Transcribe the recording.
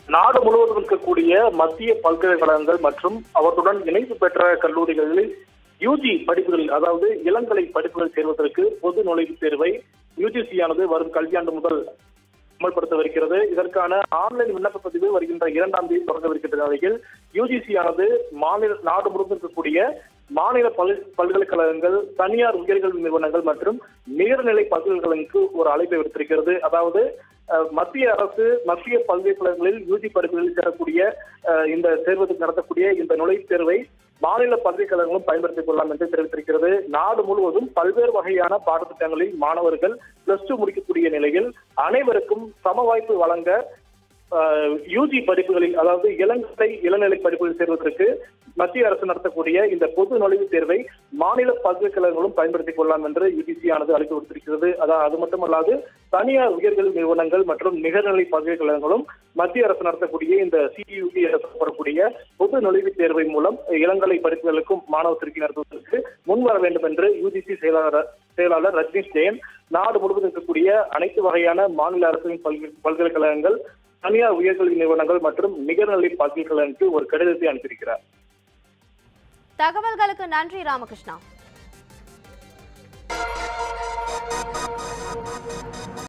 நாடு முழுவதும் இருக்கக்கூடிய மத்திய பல்கலைக்கழகங்கள் மற்றும் அவற்றுடன் இணைப்பு பெற்ற கல்லூரிகளில் யூஜி படிப்புகளில் அதாவது இளங்கலை படிப்புகள் சேர்வதற்கு பொது நுழைவுத் தேர்வை யுஜிசி ஆனது வரும் கல்வியாண்டு முதல் அமல்படுத்தவிருக்கிறது இதற்கான ஆன்லைன் விண்ணப்ப பதிவு வருகின்ற இரண்டாம் தேதி தொடங்கவிருக்கின்ற நிலையில் யுஜிசி ஆனது மாநில நாடு முழுவதும் இருக்கக்கூடிய மாநில பல் பல்கலைக்கழகங்கள் தனியார் உயர்கல்வி நிறுவனங்கள் மற்றும் நிகர்நிலை பல்கலைக்கழகங்களுக்கு ஒரு அழைப்பை விடுத்திருக்கிறது அதாவது அஹ், மத்திய அரசு மத்திய பல்கலைக்கழகங்களில் யூஜி படிப்புகளில் சேரக்கூடிய அஹ், இந்த தேர்வுக்கு நடத்தக்கூடிய இந்த நுழைவுத் தேர்வை மாநில பல்கலைக்கழகங்களும் பயன்படுத்திக் கொள்ளலாம் என்று தெரிவித்திருக்கிறது நாடு முழுவதும் பல்வேறு வகையான பாடத்திட்டங்களில் மாணவர்கள் பிளஸ் டூ முடிக்கக்கூடிய நிலையில் அனைவருக்கும் சம வாய்ப்பு வழங்க யூஜி படிப்புகளில் அதாவது இளங்கலை இளநிலை படிப்புகளில் சேர்வதற்கு மத்திய அரசு நடத்தக்கூடிய இந்த பொது நுழைவுத் தேர்வை மாநில பல்கலைக்கழகங்களும் பயன்படுத்திக் கொள்ளலாம் என்று யுஜிசி ஆனது அழைப்பு விடுத்திருக்கிறது அதாவது அது மட்டுமல்லாது தனியார் உயர்கல்வி நிறுவனங்கள் மற்றும் நிகர்நிலை பல்கலைக்கழகங்களும் மத்திய அரசு நடத்தக்கூடிய இந்த சிஇயூடி என சொல்லப்படக்கூடிய பொது நுழைவுத் தேர்வை மூலம் இளங்கலை படிப்புகளுக்கும் மாணவர் சேர்க்கை நடத்துவதற்கு முன்வர வேண்டும் என்று யுஜிசி செயலாளர் செயலாளர் ரஜ்னீஷ் ஜெயன் நாடு முழுவதும் இருக்கக்கூடிய அனைத்து வகையான மாநில அரசின் பல்கலை பல்கலைக்கழகங்கள் தனியார் உயர்கல்வி நிறுவனங்கள் மற்றும் நிகர்நிலை பல்கலைக்கழகங்களுக்கு ஒரு கடிதத்தை அனுப்பியிருக்கிறார் தகவல்களுக்கு நன்றி ராமகிருஷ்ணா